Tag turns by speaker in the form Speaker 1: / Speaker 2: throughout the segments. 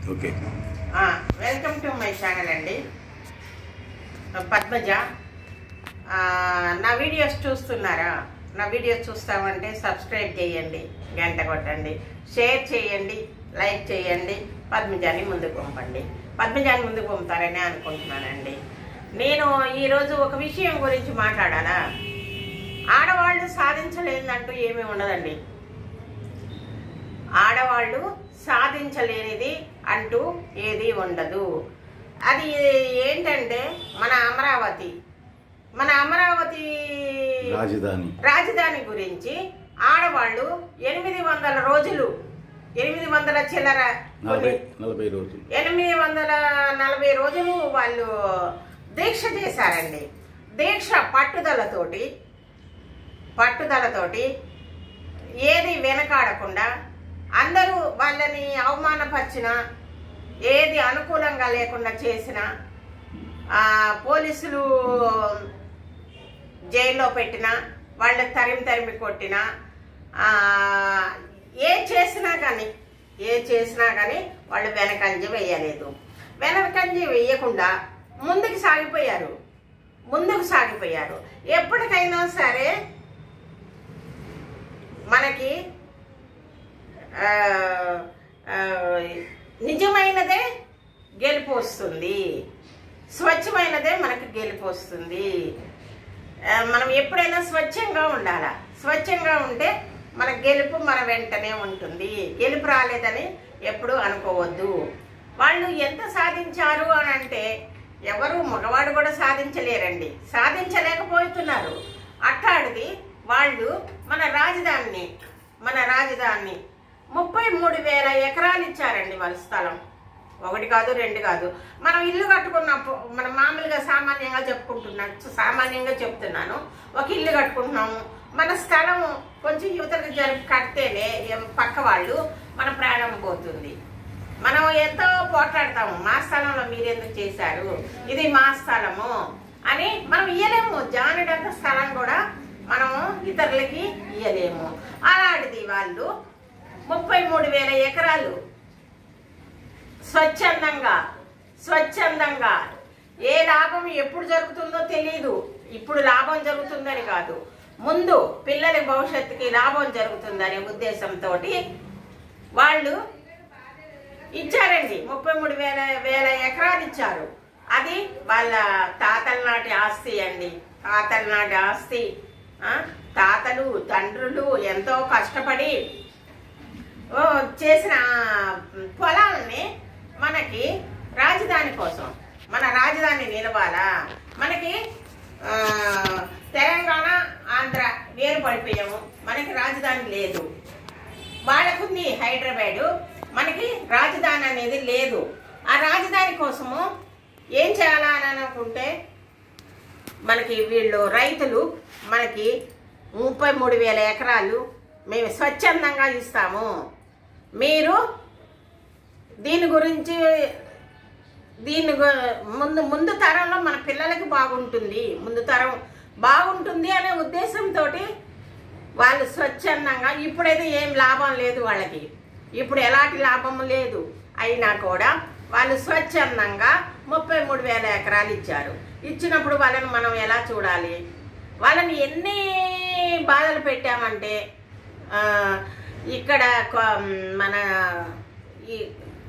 Speaker 1: Okay
Speaker 2: welcome to my channel అండి పద్మజ ఆ, నా వీడియోస్ చూస్తున్నారా నా వీడియోస్ చూస్తామంటే సబ్స్క్రైబ్ చేయండి గంట కొట్టండి షేర్ చేయండి లైక్ చేయండి పద్మజాని ముందుకు పంపండి పద్మజాని ముందుకు పంపుతారని అనుకుంటున్నానండి నేను ఈరోజు ఒక విషయం గురించి మాట్లాడాలా ఆడవాళ్ళు సాధించలేదంటూ ఏమీ ఉండదండి ఆడవాళ్ళు సాధించలేనిది అంటూ ఏది ఉండదు అది ఏంటంటే మన అమరావతి మన అమరావతి
Speaker 1: రాజధాని
Speaker 2: రాజధాని గురించి ఆడవాళ్ళు ఎనిమిది వందల రోజులు ఎనిమిది వందల చిల్లర
Speaker 1: నలభై
Speaker 2: కొన్ని-
Speaker 1: నలభై రోజులు
Speaker 2: ఎనిమిది వందల నలభై రోజులు వాళ్ళు దీక్ష చేశారండి దీక్ష పట్టుదలతోటి పట్టుదలతోటి ఏది వెనకాడకుండా అందరూ వాళ్ళని అవమానపరిచిన ఏది అనుకూలంగా లేకుండా చేసిన ఆ, పోలీసులు జైల్లో పెట్టిన వాళ్ళ తరిమి తరిమి కొట్టిన ఆ, ఏ చేసినా కానీ ఏ చేసినా కానీ వాళ్ళు వెనకంజ వేయలేదు వెనకంజ వేయకుండా ముందుకు సాగిపోయారు ముందుకు సాగిపోయారు ఎప్పటికైనా సరే మనకి ఆ, ఆ, నిజమైనదే గెలుపు వస్తుంది స్వచ్ఛమైనదే మనకి గెలుపు వస్తుంది ఆ, మనం ఎప్పుడైనా స్వచ్ఛంగా ఉండాలా స్వచ్ఛంగా ఉంటే మన గెలుపు మన వెంటనే ఉంటుంది గెలుపు రాలేదని ఎప్పుడు అనుకోవద్దు వాళ్ళు ఎంత సాధించారు అని అంటే ఎవరు మగవాడు కూడా సాధించలేరండి సాధించలేకపోతున్నారు అట్టాడిది వాళ్ళు మన రాజధానిని మన రాజధానిని ముప్పై మూడు వేల ఎకరాలు ఇచ్చారండి వాళ్ళ స్థలం ఒకటి కాదు రెండు కాదు మనం ఇల్లు కట్టుకున్నప్పుడు మనం మామూలుగా సామాన్యంగా చెప్పుకుంటున్నాను సామాన్యంగా చెప్తున్నాను ఒక ఇల్లు కట్టుకుంటున్నాము మన స్థలం కొంచెం యువతకు జరిపి కడితేనే ఎం- పక్క వాళ్ళు మన ప్రాణం పోతుంది మనం ఎంతో పోట్లాడతాము మా స్థలంలో మీరెందుకు చేశారు ఇది మా స్థలము అని మనం ఇయ్యలేము జానుడంత స్థలం కూడా మనము ఇతరులకి ఇయ్యలేము అలాంటిది వాళ్ళు ముప్పై మూడు వేల ఎకరాలు స్వచ్ఛందంగా స్వచ్ఛందంగా ఏ లాభం ఎప్పుడు జరుగుతుందో తెలియదు ఇప్పుడు లాభం జరుగుతుందని కాదు ముందు పిల్లల భవిష్యత్తుకి లాభం జరుగుతుందనే ఉద్దేశంతో వాళ్ళు ఇచ్చారండి ముప్పై మూడు వేల వేల ఎకరాలు ఇచ్చారు అది వాళ్ళ తాతల నాటి ఆస్తి అండి తాతల నాటి ఆస్తి ఆ, తాతలు తండ్రులు ఎంతో కష్టపడి ఓ, చేసిన పొలాలని మనకి రాజధాని కోసం మన రాజధాని నిలవాలా మనకి ఆ, తెలంగాణ ఆంధ్ర వేరు పడిపోయాము మనకి రాజధాని లేదు వాళ్ళకుంది హైదరాబాదు మనకి రాజధాని అనేది లేదు ఆ రాజధాని కోసము ఏం చేయాలా అని అనుకుంటే మనకి వీళ్ళు రైతులు మనకి ముప్పై మూడు వేల ఎకరాలు మేము స్వచ్ఛందంగా ఇస్తాము మీరు దీని గురించి దీని గు- ముందు ముందు తరంలో మన పిల్లలకి బాగుంటుంది ముందు తరం బాగుంటుంది అనే ఉద్దేశంతో వాళ్ళు స్వచ్ఛందంగా ఇప్పుడైతే ఏం లాభం లేదు వాళ్ళకి ఇప్పుడు ఎలాంటి లాభం లేదు అయినా కూడా వాళ్ళు స్వచ్ఛందంగా ముప్పై మూడు వేల ఎకరాలు ఇచ్చారు ఇచ్చినప్పుడు వాళ్ళని మనం ఎలా చూడాలి వాళ్ళని ఎన్ని బాధలు పెట్టామంటే ఆ, ఇక్కడ కొ- మన ఈ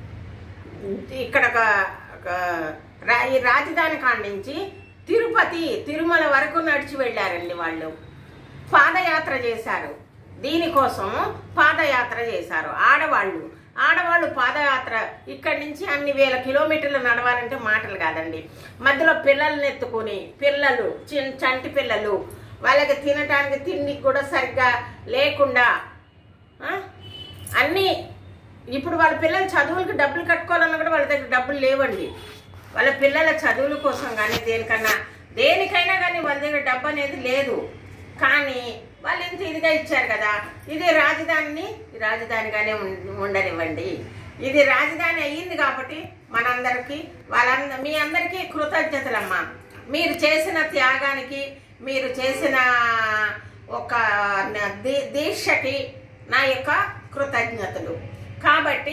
Speaker 2: ఇక్కడ ఒక ఒక రా- ఈ రాజధాని కాండించి తిరుపతి తిరుమల వరకు నడిచి వెళ్ళారండి వాళ్ళు పాదయాత్ర చేశారు దీనికోసం పాదయాత్ర చేశారు ఆడవాళ్ళు ఆడవాళ్ళు పాదయాత్ర ఇక్కడి నుంచి అన్ని వేల కిలోమీటర్లు నడవాలంటే మాటలు కాదండి మధ్యలో పిల్లల్ని ఎత్తుకొని పిల్లలు చిన్న చంటి పిల్లలు వాళ్ళకి తినటానికి తిండికి కూడా సరిగ్గా లేకుండా ఆ? అన్నీ ఇప్పుడు వాళ్ళ పిల్లల చదువులకు డబ్బులు కట్టుకోవాలన్నా కూడా వాళ్ళ దగ్గర డబ్బులు లేవండి వాళ్ళ పిల్లల చదువుల కోసం కానీ దేనికన్నా దేనికైనా కానీ వాళ్ళ దగ్గర డబ్బు అనేది లేదు కానీ వాళ్ళు ఇంత ఇదిగా ఇచ్చారు కదా ఇది రాజధానిని రాజధానిగానే ఉం- ఉండనివ్వండి ఇది రాజధాని అయ్యింది కాబట్టి మనందరికీ వాళ్ళంద మీ అందరికీ కృతజ్ఞతలమ్మా మీరు చేసిన త్యాగానికి మీరు చేసిన ఒక న- దీ- దీక్షకి నా యొక్క కృతజ్ఞతలు కాబట్టి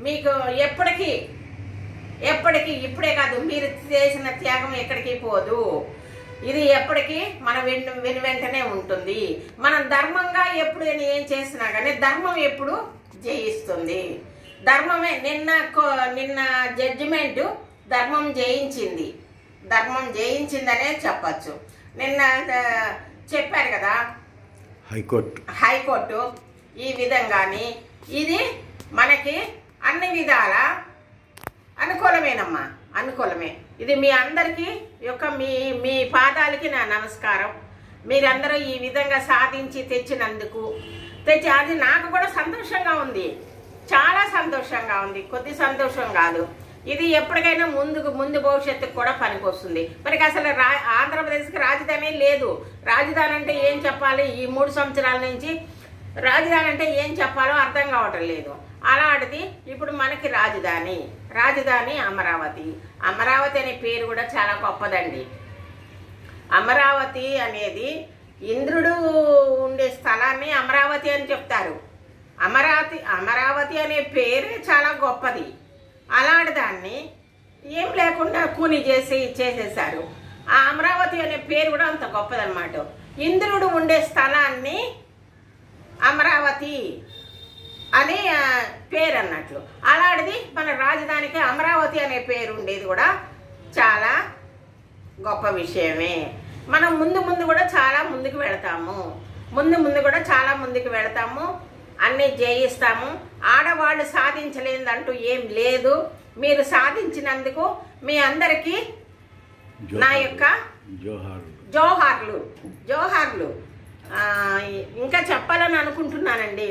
Speaker 2: మీకు ఎప్పటికీ ఎప్పటికీ ఇప్పుడే కాదు మీరు చేసిన త్యాగం ఎక్కడికి పోదు ఇది ఎప్పటికీ మన వెను వెను వెంటనే ఉంటుంది మనం ధర్మంగా ఎప్పుడు ఏం చేసినా కానీ ధర్మం ఎప్పుడు జయిస్తుంది ధర్మమే నిన్న కో- నిన్న జడ్జిమెంట్ ధర్మం జయించింది ధర్మం జయించిందనే చెప్పచ్చు నిన్న ఆ, చెప్పారు కదా
Speaker 1: హైకోర్టు
Speaker 2: హైకోర్టు ఈ విధంగాని ఇది మనకి అన్ని విధాల అనుకూలమేనమ్మా అనుకూలమే ఇది మీ అందరికీ యొక్క మీ మీ పాదాలకి నా నమస్కారం మీరందరూ ఈ విధంగా సాధించి తెచ్చినందుకు తెచ్చి అది నాకు కూడా సంతోషంగా ఉంది చాలా సంతోషంగా ఉంది కొద్ది సంతోషం కాదు ఇది ఎప్పటికైనా ముందుకు ముందు భవిష్యత్తుకు కూడా పనికొస్తుంది మనకి అసలు రా ఆంధ్రప్రదేశ్కి రాజధాని లేదు రాజధాని అంటే ఏం చెప్పాలి ఈ మూడు సంవత్సరాల నుంచి రాజధాని అంటే ఏం చెప్పాలో అర్థం కావటం లేదు అలాంటిది ఇప్పుడు మనకి రాజధాని రాజధాని అమరావతి అమరావతి అనే పేరు కూడా చాలా గొప్పదండి అమరావతి అనేది ఇంద్రుడు ఉండే స్థలాన్ని అమరావతి అని చెప్తారు అమరావతి అమరావతి అనే పేరే చాలా గొప్పది అలాంటి దాన్ని ఏం లేకుండా కూని చేసి చేసేసారు ఆ అమరావతి అనే పేరు కూడా అంత గొప్పదన్నమాట ఇంద్రుడు ఉండే స్థలాన్ని అమరావతి అని ఆ, పేరు అన్నట్లు అలాంటిది మన రాజధానికి అమరావతి అనే పేరు ఉండేది కూడా చాలా గొప్ప విషయమే మనం ముందు ముందు కూడా చాలా ముందుకు వెళతాము ముందు ముందు కూడా చాలా ముందుకు వెళతాము అన్నీ జయిస్తాము ఆడవాళ్ళు సాధించలేదంటూ ఏం లేదు మీరు సాధించినందుకు మీ అందరికీ నా యొక్క
Speaker 1: జోహార్
Speaker 2: జోహార్లు జోహార్లు ఆ, ఇంకా చెప్పాలని అనుకుంటున్నానండి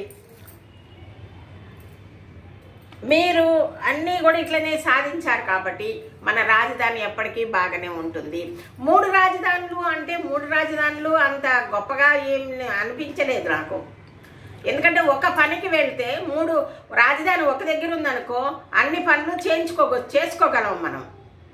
Speaker 2: మీరు అన్నీ కూడా ఇట్లనే సాధించారు కాబట్టి మన రాజధాని ఎప్పటికీ బాగానే ఉంటుంది మూడు రాజధానులు అంటే మూడు రాజధానులు అంత గొప్పగా ఏం అనిపించలేదు నాకు ఎందుకంటే ఒక పనికి వెళ్తే మూడు రాజధాని ఒక దగ్గర ఉందనుకో అన్ని పనులు చేయించుకో చేసుకోగలం మనం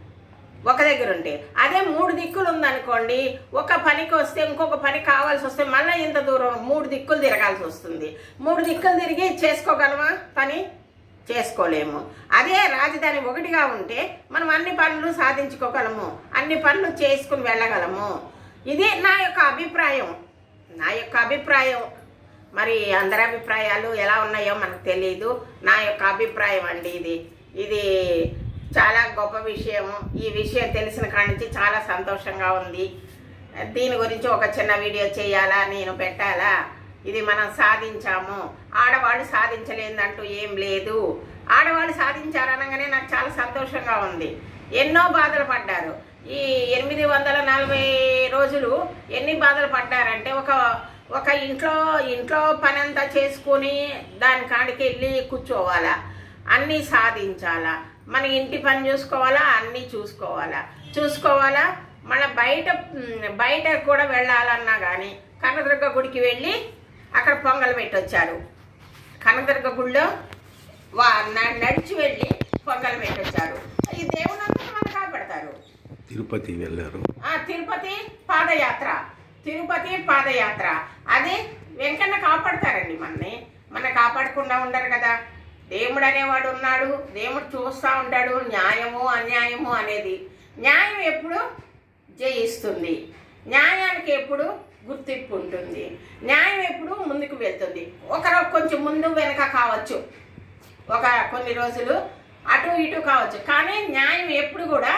Speaker 2: ఒక దగ్గర ఉంటే అదే మూడు దిక్కులు ఉందనుకోండి ఒక పనికి వస్తే ఇంకొక పని కావాల్సి వస్తే మళ్ళీ ఇంత దూరం మూడు దిక్కులు తిరగాల్సి వస్తుంది మూడు దిక్కులు తిరిగి చేసుకోగలమా పని చేసుకోలేము అదే రాజధాని ఒకటిగా ఉంటే మనం అన్ని పనులు సాధించుకోగలము అన్ని పనులు చేసుకుని వెళ్ళగలము ఇది నా యొక్క అభిప్రాయం నా యొక్క అభిప్రాయం మరి అందరి అభిప్రాయాలు ఎలా ఉన్నాయో మనకు తెలియదు నా యొక్క అభిప్రాయం అండి ఇది ఇది చాలా గొప్ప విషయము ఈ విషయం తెలిసిన కాడి నుంచి చాలా సంతోషంగా ఉంది దీని గురించి ఒక చిన్న వీడియో చేయాలా నేను పెట్టాలా ఇది మనం సాధించాము ఆడవాళ్ళు సాధించలేదంటూ ఏం లేదు ఆడవాళ్ళు సాధించారనగానే నాకు చాలా సంతోషంగా ఉంది ఎన్నో బాధలు పడ్డారు ఈ ఎనిమిది వందల నలభై రోజులు ఎన్ని బాధలు పడ్డారంటే ఒక ఒక ఇంట్లో ఇంట్లో పని అంతా చేసుకొని దాని కాడికి వెళ్ళి కూర్చోవాలా అన్నీ సాధించాలా మన ఇంటి పని చూసుకోవాలా అన్నీ చూసుకోవాలా చూసుకోవాలా మళ్ళీ బయట ఉమ్, బయట కూడా వెళ్ళాలన్నా కానీ కనదుర్గ గుడికి వెళ్ళి అక్కడ పొంగల్ పెట్టొచ్చారు కనదుర్గ గుడిలో వా న- నడిచి వెళ్ళి పొంగల్ పెట్టొచ్చారు ఈ దేవునంతా మన కాపాడతారు
Speaker 1: తిరుపతి వెళ్ళారు
Speaker 2: ఆ తిరుపతి పాదయాత్ర తిరుపతి పాదయాత్ర అది వెంకన్న కాపాడతారండి మనని మన కాపాడకుండా ఉండరు కదా దేవుడు అనేవాడు ఉన్నాడు దేవుడు చూస్తూ ఉంటాడు న్యాయము అన్యాయము అనేది న్యాయం ఎప్పుడు జయిస్తుంది న్యాయానికి ఎప్పుడు గుర్తింపు ఉంటుంది న్యాయం ఎప్పుడు ముందుకు వెళ్తుంది ఒకరు కొంచెం ముందు వెనక కావచ్చు ఒక కొన్ని రోజులు అటు ఇటు కావచ్చు కానీ న్యాయం ఎప్పుడు కూడా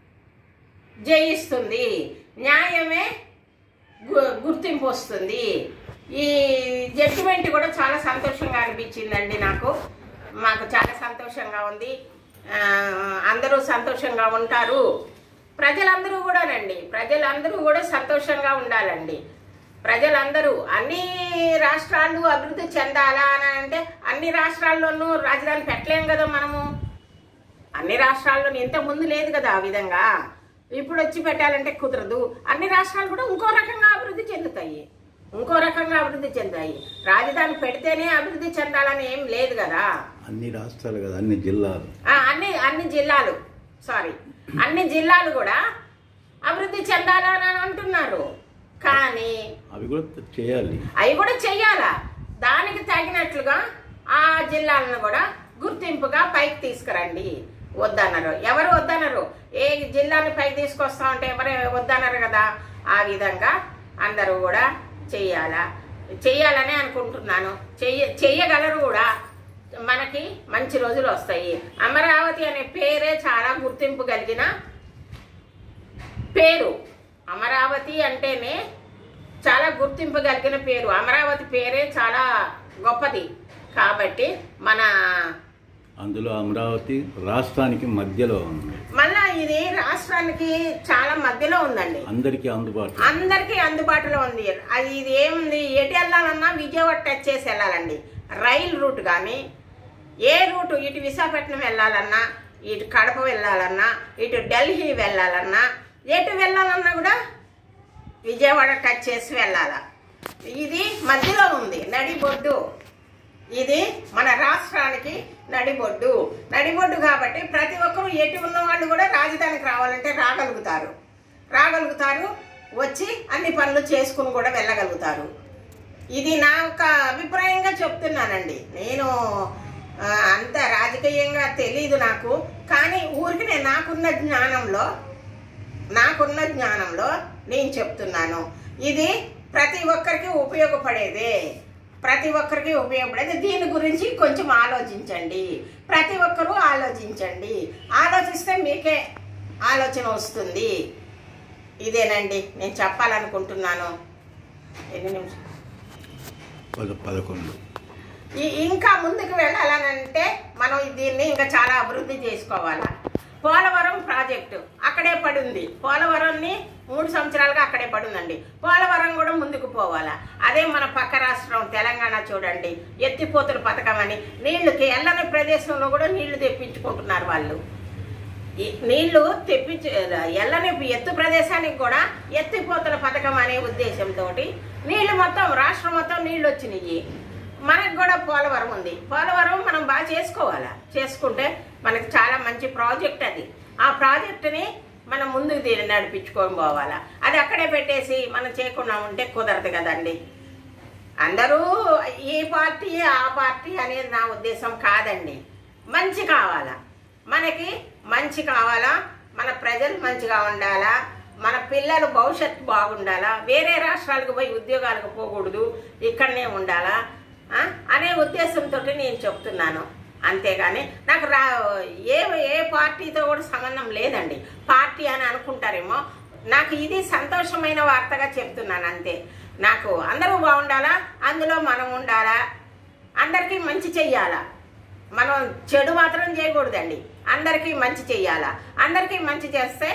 Speaker 2: జయిస్తుంది న్యాయమే గు- గుర్తింపు వస్తుంది ఈ జడ్జిమెంట్ కూడా చాలా సంతోషంగా అనిపించిందండి నాకు మాకు చాలా సంతోషంగా ఉంది ఆ, అందరూ సంతోషంగా ఉంటారు ప్రజలందరూ కూడానండి ప్రజలందరూ కూడా సంతోషంగా ఉండాలండి ప్రజలందరూ అన్ని రాష్ట్రాలు అభివృద్ధి చెందాలా అని అంటే అన్ని రాష్ట్రాల్లోనూ రాజధాని పెట్టలేం కదా మనము అన్ని రాష్ట్రాల్లో ఇంత ముందు లేదు కదా ఆ విధంగా ఇప్పుడు వచ్చి పెట్టాలంటే కుదరదు అన్ని రాష్ట్రాలు కూడా ఇంకో రకంగా అభివృద్ధి చెందుతాయి ఇంకో రకంగా అభివృద్ధి చెందాయి రాజధాని పెడితేనే అభివృద్ధి చెందాలని ఏం లేదు కదా
Speaker 1: అన్ని రాష్ట్రాలు కదా అన్ని జిల్లాలు
Speaker 2: ఆ, అన్ని అన్ని జిల్లాలు సారీ అన్ని జిల్లాలు కూడా అభివృద్ధి చెందాలని అంటున్నారు కానీ
Speaker 1: అవి కూడా చేయాలి
Speaker 2: అవి కూడా చెయ్యాలా దానికి తగినట్లుగా ఆ జిల్లాలను కూడా గుర్తింపుగా పైకి తీసుకురండి వద్దన్నారు ఎవరు వద్దన్నారు ఏ జిల్లాని పైకి తీసుకొస్తా ఉంటే ఎవరు వద్దన్నారు కదా ఆ విధంగా అందరూ కూడా చెయ్యాలా చెయ్యాలని అనుకుంటున్నాను చెయ్య చెయ్యగలరు కూడా మనకి మంచి రోజులు వస్తాయి అమరావతి అనే పేరే చాలా గుర్తింపు కలిగిన పేరు అమరావతి అంటేనే చాలా గుర్తింపు కలిగిన పేరు అమరావతి పేరే చాలా గొప్పది కాబట్టి మన
Speaker 1: అందులో అమరావతి రాష్ట్రానికి మధ్యలో ఉంది
Speaker 2: మళ్ళా ఇది రాష్ట్రానికి చాలా మధ్యలో ఉందండి
Speaker 1: అందరికీ అందుబాటులో
Speaker 2: అందరికీ అందుబాటులో ఉంది అది ఇది ఏముంది ఎటు వెళ్ళాలన్నా విజయవాడ టచ్ చేసి వెళ్ళాలండి రైల్ రూట్ కానీ ఏ రూట్ ఇటు విశాఖపట్నం వెళ్ళాలన్నా ఇటు కడప వెళ్ళాలన్నా ఇటు ఢిల్లీ వెళ్ళాలన్నా ఎటు వెళ్ళాలన్నా కూడా విజయవాడ టచ్ చేసి వెళ్ళాల ఇది మధ్యలో ఉంది నడిబొడ్డు ఇది మన రాష్ట్రానికి నడిబొడ్డు నడిబొడ్డు కాబట్టి ప్రతి ఒక్కరు ఎటు ఉన్న వాళ్ళు కూడా రాజధానికి రావాలంటే రాగలుగుతారు రాగలుగుతారు వచ్చి అన్ని పనులు చేసుకుని కూడా వెళ్ళగలుగుతారు ఇది నా యొక్క అభిప్రాయంగా చెప్తున్నానండి నేను ఆ, అంత రాజకీయంగా తెలీదు నాకు కానీ ఊరికి నేను నాకున్న జ్ఞానంలో నాకున్న జ్ఞానంలో నేను చెప్తున్నాను ఇది ప్రతి ఒక్కరికి ఉపయోగపడేదే ప్రతి ఒక్కరికి ఉపయోగపడేది దీని గురించి కొంచెం ఆలోచించండి ప్రతి ఒక్కరూ ఆలోచించండి ఆలోచిస్తే మీకే ఆలోచన వస్తుంది ఇదేనండి నేను చెప్పాలనుకుంటున్నాను ఎన్ని నిమిషాలు
Speaker 1: పద పదకొండు
Speaker 2: ఈ- ఇంకా ముందుకు వెళ్ళాలనంటే మనం దీన్ని ఇంకా చాలా అభివృద్ధి చేసుకోవాలా పోలవరం ప్రాజెక్టు అక్కడే పడింది పోలవరంని మూడు సంవత్సరాలుగా అక్కడే పడిందండి పోలవరం కూడా ముందుకు పోవాలా అదే మన పక్క రాష్ట్రం తెలంగాణ చూడండి ఎత్తిపోతుల పథకం అని నీళ్లుకి ఎల్లని ప్రదేశంలో కూడా నీళ్లు తెప్పించుకుంటున్నారు వాళ్ళు ఈ నీళ్లు తెప్పించి ఎల్లని ఎత్తు ప్రదేశానికి కూడా ఎత్తిపోతల పథకం అనే ఉద్దేశంతో నీళ్లు మొత్తం రాష్ట్రం మొత్తం నీళ్లు వచ్చినాయి మనకు కూడా పోలవరం ఉంది పోలవరం మనం బాగా చేసుకోవాలా చేసుకుంటే మనకి చాలా మంచి ప్రాజెక్ట్ అది ఆ ప్రాజెక్టుని మనం ముందుకు దీన్ని నడిపించుకొని పోవాలా అది అక్కడే పెట్టేసి మనం చేయకుండా ఉంటే కుదరదు కదండి అందరూ ఈ పార్టీ ఆ పార్టీ అనేది నా ఉద్దేశం కాదండి మంచి కావాలా మనకి మంచి కావాలా మన ప్రజలు మంచిగా ఉండాలా మన పిల్లలు భవిష్యత్తు బాగుండాలా వేరే రాష్ట్రాలకు పోయి ఉద్యోగాలకు పోకూడదు ఇక్కడనే ఉండాలా ఆ? అనే ఉద్దేశంతో నేను చెప్తున్నాను అంతేగాని నాకు రా ఏ ఏ పార్టీతో కూడా సంబంధం లేదండి పార్టీ అని అనుకుంటారేమో నాకు ఇది సంతోషమైన వార్తగా చెప్తున్నాను అంతే నాకు అందరూ బాగుండాలా అందులో మనం ఉండాలా అందరికీ మంచి చెయ్యాలా మనం చెడు మాత్రం చేయకూడదండి అందరికీ మంచి చెయ్యాలా అందరికీ మంచి చేస్తే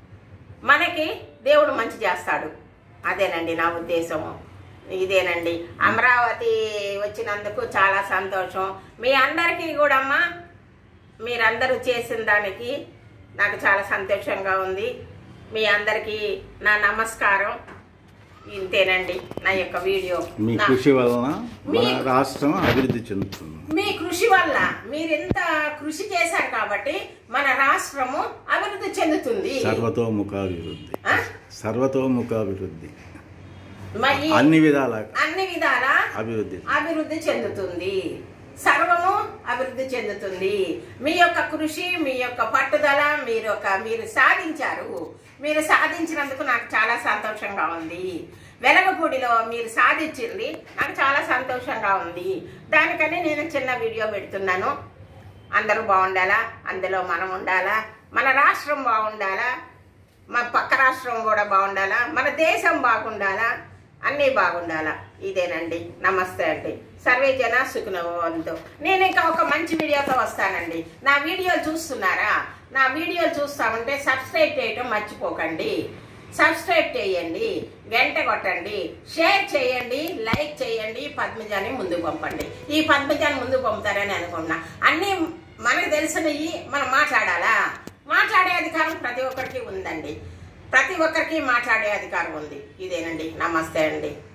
Speaker 2: మనకి దేవుడు మంచి చేస్తాడు అదేనండి నా ఉద్దేశము ఇదేనండి అమరావతి వచ్చినందుకు చాలా సంతోషం మీ అందరికీ కూడా అమ్మా మీరందరూ చేసిన దానికి నాకు చాలా సంతోషంగా ఉంది మీ అందరికీ నా నమస్కారం ఇంతేనండి నా యొక్క వీడియో
Speaker 1: మీ
Speaker 2: నా-
Speaker 1: కృషి వలన మన
Speaker 2: మీ-
Speaker 1: రాష్ట్రం అభివృద్ధి చెందుతుంది
Speaker 2: మీ కృషి వల్ల మీరు ఎంత కృషి చేశారు కాబట్టి మన రాష్ట్రము అభివృద్ధి చెందుతుంది
Speaker 1: సర్వతోముఖాభివృద్ధి
Speaker 2: ఆ?
Speaker 1: సర్వతోముఖాభివృద్ధి
Speaker 2: మరి
Speaker 1: అన్ని విధాల
Speaker 2: అన్ని విధాల
Speaker 1: అభివృద్ధి
Speaker 2: అభివృద్ధి చెందుతుంది సర్వము అభివృద్ధి చెందుతుంది మీ యొక్క కృషి మీ యొక్క పట్టుదల మీరు ఒక మీరు సాధించారు మీరు సాధించినందుకు నాకు చాలా సంతోషంగా ఉంది వెలగపూడిలో మీరు సాధించింది నాకు చాలా సంతోషంగా ఉంది దానికని నేను చిన్న వీడియో పెడుతున్నాను అందరూ బాగుండాలా అందులో మనం ఉండాలా మన రాష్ట్రం బాగుండాలా మన పక్క రాష్ట్రం కూడా బాగుండాలా మన దేశం బాగుండాలా అన్నీ బాగుండాలా ఇదేనండి నమస్తే అండి సర్వే జన సుఖనవంతు నేను ఇంకా ఒక మంచి వీడియోతో వస్తానండి నా వీడియో చూస్తున్నారా నా వీడియో చూస్తామంటే సబ్స్క్రైబ్ చేయటం మర్చిపోకండి సబ్స్క్రైబ్ చేయండి గంట కొట్టండి షేర్ చేయండి లైక్ చేయండి పద్మజాని ముందుకు పంపండి ఈ పద్మజాని ముందుకు పంపుతారని అనుకున్నా అన్నీ మనకు తెలిసినవి మనం మాట్లాడాలా మాట్లాడే అధికారం ప్రతి ఒక్కరికి ఉందండి ప్రతి ఒక్కరికి మాట్లాడే అధికారం ఉంది ఇదేనండి నమస్తే అండి